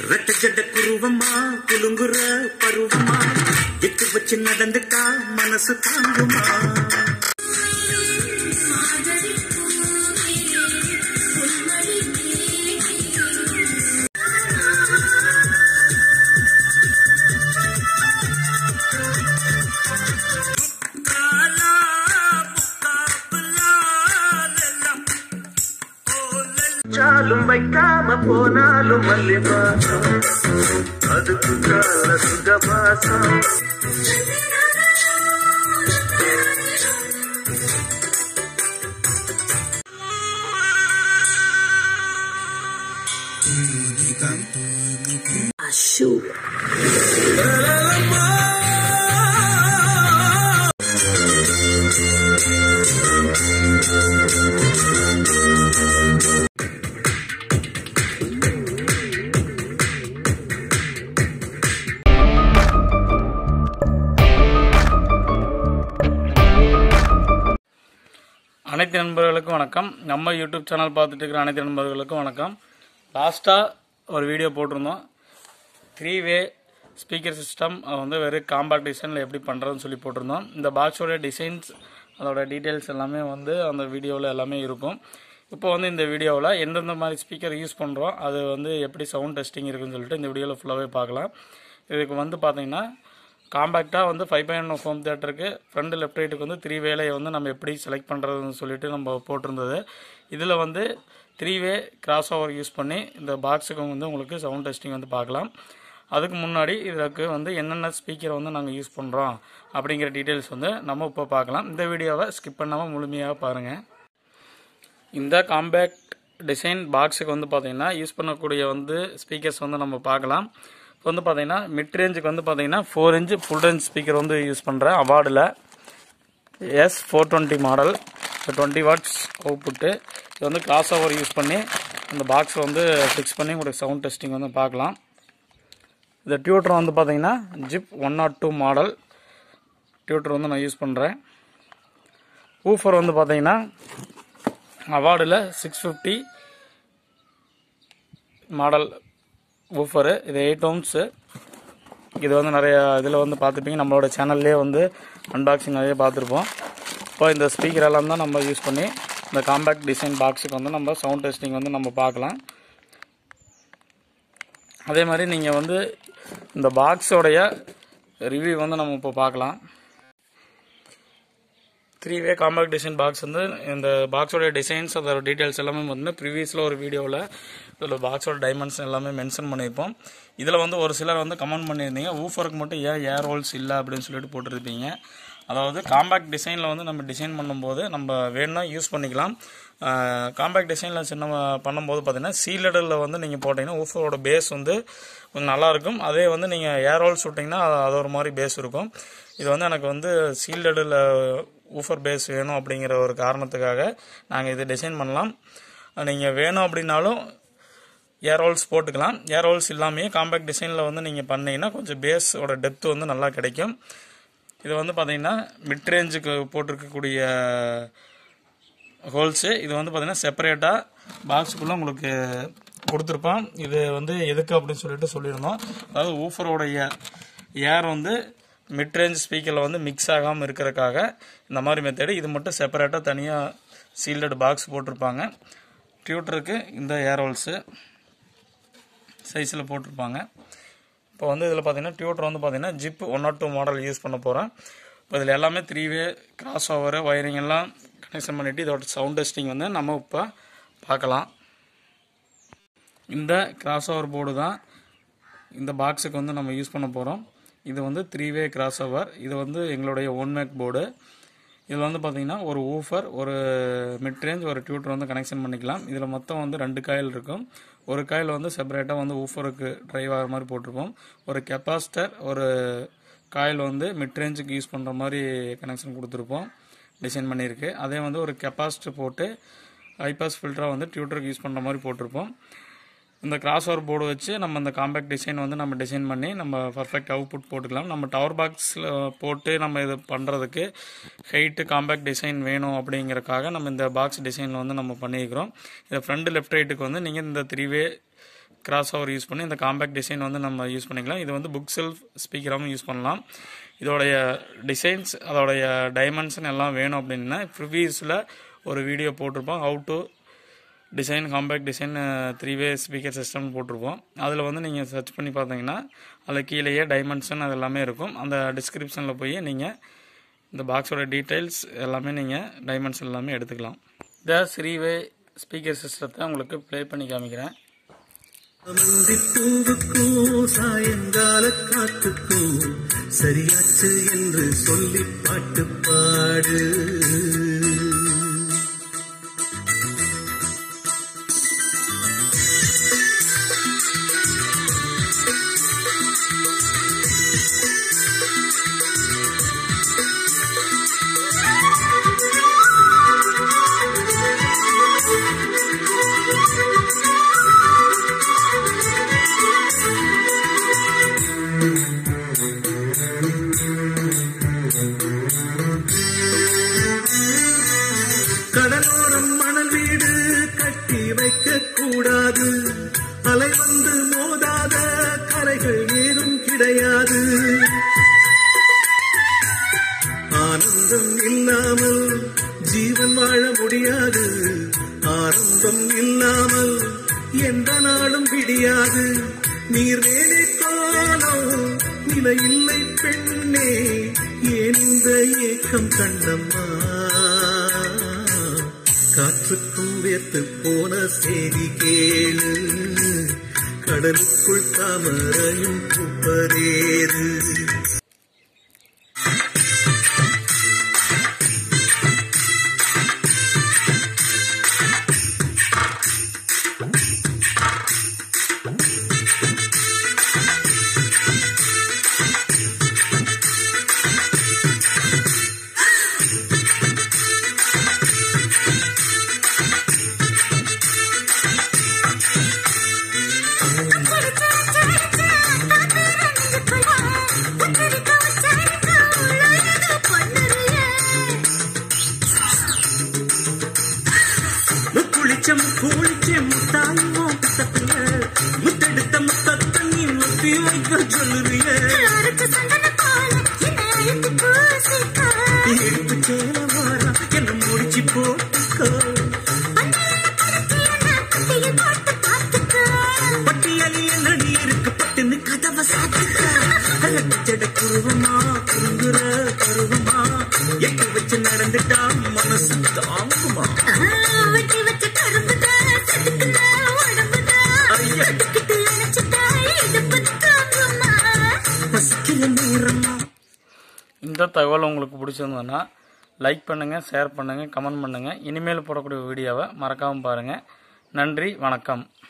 ரெட்ட ஜட குருவமா குலுங்குற பருவமா விட்டு வச்சு நடந்துட்டா மனசு தாங்குமா சாலும் வைக்காம போனாலும் மல்லிவாசம் அதுக்கு கால சுகவாசம் அனைத்து நண்பர்களுக்கும் வணக்கம் நம்ம யூடியூப் சேனல் பார்த்துட்டு இருக்கிற அனைத்து நண்பர்களுக்கும் வணக்கம் லாஸ்ட்டாக ஒரு வீடியோ போட்டிருந்தோம் த்ரீ வே ஸ்பீக்கர் சிஸ்டம் அது வந்து வெறும் காம்பாக்ட் டிசைனில் எப்படி பண்ணுறதுன்னு சொல்லி போட்டிருந்தோம் இந்த பாக்ஸோட டிசைன்ஸ் அதோட டீட்டெயில்ஸ் எல்லாமே வந்து அந்த வீடியோவில் எல்லாமே இருக்கும் இப்போ வந்து இந்த வீடியோவில் எந்தெந்த மாதிரி ஸ்பீக்கர் யூஸ் பண்ணுறோம் அது வந்து எப்படி சவுண்ட் டெஸ்டிங் இருக்குன்னு சொல்லிட்டு இந்த வீடியோவில் ஃபுல்லாகவே பார்க்கலாம் இதுக்கு வந்து பார்த்தீங்கன்னா காம்பேக்டாக வந்து ஃபைவ் பாயிண்ட் ஹோம் தேட்டருக்கு ஃப்ரண்ட் லெஃப்ட் ரைட்டுக்கு வந்து த்ரீ வேலையை வந்து நம்ம எப்படி செலக்ட் பண்ணுறதுன்னு சொல்லிட்டு நம்ம போட்டிருந்தது இதில் வந்து three way crossover use பண்ணி இந்த பாக்ஸுக்கு வந்து உங்களுக்கு சவுண்ட் டெஸ்டிங் வந்து பார்க்கலாம் அதுக்கு முன்னாடி இதற்கு வந்து என்னென்ன ஸ்பீக்கரை வந்து நாங்கள் யூஸ் பண்ணுறோம் அப்படிங்கிற டீட்டெயில்ஸ் வந்து நம்ம இப்போ பார்க்கலாம் இந்த வீடியோவை ஸ்கிப் பண்ணாமல் முழுமையாக பாருங்கள் இந்த காம்பேக்ட் டிசைன் பாக்ஸுக்கு வந்து பார்த்தீங்கன்னா யூஸ் பண்ணக்கூடிய வந்து ஸ்பீக்கர்ஸ் வந்து நம்ம பார்க்கலாம் இப்போ வந்து பார்த்தீங்கன்னா மிட் ரேஞ்சுக்கு வந்து பார்த்தீங்கன்னா four inch full range speaker வந்து யூஸ் பண்ணுறேன் அவார்டில் S four twenty model twenty watts output இது வந்து கிராஸ் ஓவர் யூஸ் பண்ணி அந்த பாக்ஸை வந்து ஃபிக்ஸ் பண்ணி உங்களுக்கு சவுண்ட் டெஸ்டிங் வந்து பார்க்கலாம் இந்த டியூட்டர் வந்து பார்த்தீங்கன்னா zip one nought two model tweeter வந்து நான் யூஸ் பண்ணுறேன் ஊஃபர் வந்து பார்த்தீங்கன்னா அவார்டில் சிக்ஸ் ஃபிஃப்டி மாடல் ஊஃபரு இது எயிட் ஓம்ஸு இது வந்து நிறைய இதில் வந்து பார்த்துப்பீங்க நம்மளோட சேனல்லே வந்து அன்பாக்சிங் நிறைய பார்த்துருப்போம் இப்போ இந்த ஸ்பீக்கர் எல்லாம் தான் நம்ம யூஸ் பண்ணி இந்த காம்பேக்ட் டிசைன் பாக்ஸுக்கு வந்து நம்ம சவுண்ட் டெஸ்டிங் வந்து நம்ம பார்க்கலாம் அதே மாதிரி நீங்கள் வந்து இந்த பாக்ஸோடைய ரிவ்யூ வந்து நம்ம இப்போ பார்க்கலாம் three way compact design box வந்து இந்த பாக்ஸோட டிசைன்ஸ் அதோட டீட்டெயில்ஸ் எல்லாமே வந்து ப்ரீவியஸில் ஒரு வீடியோவில் இதில் பாக்ஸோட டைமென்ஷன் எல்லாமே மென்ஷன் பண்ணியிருப்போம் இதில் வந்து ஒரு சிலர் வந்து கமெண்ட் பண்ணியிருந்தீங்க ஊஃபருக்கு மட்டும் ஏன் ஏர் ஹோல்ஸ் இல்லை அப்படின்னு சொல்லிட்டு போட்டிருப்பீங்க அதாவது காம்பேக்ட் டிசைனில் வந்து நம்ம டிசைன் பண்ணும்போது நம்ம வேணும்னா யூஸ் பண்ணிக்கலாம் காம்பேக்ட் டிசைனில் சின்ன பண்ணும்போது பார்த்தீங்கன்னா சீலடில் வந்து நீங்கள் போட்டிங்கன்னா ஊஃபரோட பேஸ் வந்து கொஞ்சம் நல்லாயிருக்கும் அதே வந்து நீங்கள் ஏர் ஹோல்ஸ் விட்டிங்கன்னா அது ஒரு மாதிரி பேஸ் இருக்கும் இது வந்து எனக்கு வந்து சீல்டடில் ஊஃபர் பேஸ் வேணும் அப்படிங்கிற ஒரு காரணத்துக்காக நாங்கள் இது டிசைன் பண்ணலாம் நீங்கள் வேணும் அப்படின்னாலும் ஏர் ஹோல்ஸ் போட்டுக்கலாம் ஏர் ஹோல்ஸ் இல்லாமையே காம்பேக்ட் டிசைனில் வந்து நீங்கள் பண்ணீங்கன்னா கொஞ்சம் பேஸோட டெப்த் வந்து நல்லா கிடைக்கும் இது வந்து பார்த்தீங்கன்னா மிட் ரேஞ்சுக்கு போட்டிருக்கக்கூடிய ஹோல்ஸு இது வந்து பார்த்தீங்கன்னா செப்பரேட்டாக பாக்ஸுக்குள்ளே உங்களுக்கு கொடுத்துருப்பான் இது வந்து எதுக்கு அப்படின்னு சொல்லிட்டு சொல்லியிருந்தோம் அதாவது ஊஃபரோடைய ஏர் வந்து மிட் ரேஞ்ச் ஸ்பீக்கரில் வந்து மிக்ஸ் ஆகாமல் இருக்கிறதுக்காக இந்த மாதிரி மெத்தடு இது மட்டும் செப்பரேட்டாக தனியாக சீல்டட் பாக்ஸ் போட்டிருப்பாங்க டியூட்டருக்கு இந்த ஏர் ஹோல்ஸு சைஸில் போட்டிருப்பாங்க இப்போ வந்து இதில் பார்த்தீங்கன்னா டியூட்டர் வந்து பார்த்தீங்கன்னா zip one nought two model use பண்ண போகிறேன் இப்போ இதில் எல்லாமே three way crossover wiring எல்லாம் கனெக்ஷன் பண்ணிவிட்டு இதோட சவுண்ட் டெஸ்டிங் வந்து நம்ம இப்போ பார்க்கலாம் இந்த கிராஸ் ஓவர் போர்டு தான் இந்த பாக்ஸுக்கு வந்து நம்ம யூஸ் பண்ண போகிறோம் இது வந்து த்ரீ வே கிராஸ் ஓவர் இது வந்து எங்களுடைய ஒன் மேக் போர்டு இதில் வந்து பார்த்தீங்கன்னா ஒரு ஊஃபர் ஒரு மிட் ரேஞ்ச் ஒரு டியூட்டர் வந்து கனெக்ஷன் பண்ணிக்கலாம் இதில் மொத்தம் வந்து ரெண்டு காயில் இருக்கும் ஒரு காயில் வந்து செப்பரேட்டாக வந்து ஊஃபருக்கு ட்ரைவ் ஆகிற மாதிரி போட்டிருப்போம் ஒரு கெப்பாசிட்டர் ஒரு காயில் வந்து மிட் ரேஞ்சுக்கு யூஸ் பண்ணுற மாதிரி கனெக்ஷன் கொடுத்துருப்போம் டிசைன் பண்ணியிருக்கு அதே வந்து ஒரு கெப்பாசிட்டர் போட்டு ஹைபாஸ் ஃபில்டராக வந்து டியூட்டருக்கு யூஸ் பண்ணுற மாதிரி போட்டிருப்போம் இந்த கிராஸ் ஓவர் போர்டு வச்சு நம்ம இந்த காம்பேக்ட் டிசைன் வந்து நம்ம டிசைன் பண்ணி நம்ம பர்ஃபெக்ட் அவுட்புட் போட்டுக்கலாம் நம்ம டவர் பாக்ஸில் போட்டு நம்ம இது பண்ணுறதுக்கு ஹைட்டு காம்பேக்ட் டிசைன் வேணும் அப்படிங்கறக்காக நம்ம இந்த பாக்ஸ் டிசைன் வந்து நம்ம பண்ணியிருக்கிறோம் இதை ஃப்ரண்ட் லெஃப்ட் ரைட்டுக்கு வந்து நீங்கள் இந்த three way crossover use பண்ணி இந்த காம்பேக்ட் டிசைன் வந்து நம்ம யூஸ் பண்ணிக்கலாம் இது வந்து புக் செல்ஃப் ஸ்பீக்கராகவும் யூஸ் பண்ணலாம் இதோடைய டிசைன்ஸ் அதோடைய டைமென்ஷன் எல்லாம் வேணும் அப்படின்னா ப்ரிவியஸில் ஒரு வீடியோ போட்டிருப்போம் how to design compact design three way speaker system போட்டிருப்போம் அதில் வந்து நீங்கள் சர்ச் பண்ணி பார்த்தீங்கன்னா அதில் கீழேயே டைமென்ஷன் அது எல்லாமே இருக்கும் அந்த டிஸ்கிரிப்ஷனில் போய் நீங்கள் இந்த பாக்ஸோட டீட்டெயில்ஸ் எல்லாமே நீங்கள் டைமென்ஷன் எல்லாமே எடுத்துக்கலாம் இந்த த்ரீ-வே ஸ்பீக்கர் சிஸ்டத்தை உங்களுக்கு ப்ளே பண்ணி காமிக்கிறேன் பூவுக்கும் சாயங்கால காத்துக்கும் சரியாச்சு என்று சொல்லி பாட்டு பாடு கடலோரம் மணல் வீடு கட்டி வைக்க கூடாது அலை வந்து மோதாத கரைகள் ஏதும் கிடையாது ஆனந்தம் இல்லாமல் ஜீவன் வாழ முடியாது ஆனந்தம் இல்லாமல் எந்த நாளும் விடியாது நீர் வேலை காலம் நிலையில்லை பெண்ணே ஏன் இந்த ஏக்கம் கண்டம்மா காற்றுக்கும் வேர்த்து போன செய்தி கேளு கடலுக்குள் தாமரையும் குப்பரேறு முக்குளிச்சம் கூளிச்சம் முத்தாயுமோ முத்தத்துல முத்தெடுத்த முத்தத்தை நீ முத்தி வைக்க சொல்லுறிய இடுப்பு சேல வாரா என்ன முடிச்சு போட்டுக்கோ பட்டியலி என்னடி இருக்கு பட்டுன்னு கதவை சாத்துக்க ஜட குருவமா குறுங்குற பருவமா எட்டு வச்சு நடந்துட்டா மனசு தாங்குமா ஐயா பசிக்கிற நேரமா இந்த தகவல் உங்களுக்கு பிடிச்சிருந்ததுன்னா லைக் பண்ணுங்கள் ஷேர் பண்ணுங்கள் கமெண்ட் பண்ணுங்கள் இனிமேல் போடக்கூடிய வீடியோவை மறக்காமல் பாருங்கள் நன்றி வணக்கம்